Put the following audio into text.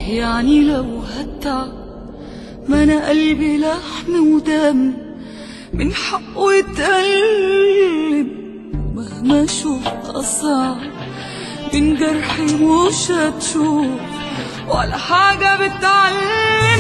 يعني لو هتعب ما انا قلبي لحم ودم من حقه يتقلب مهما اشوف اصعب من جرحي مش هتشوف ولا حاجة بتعلم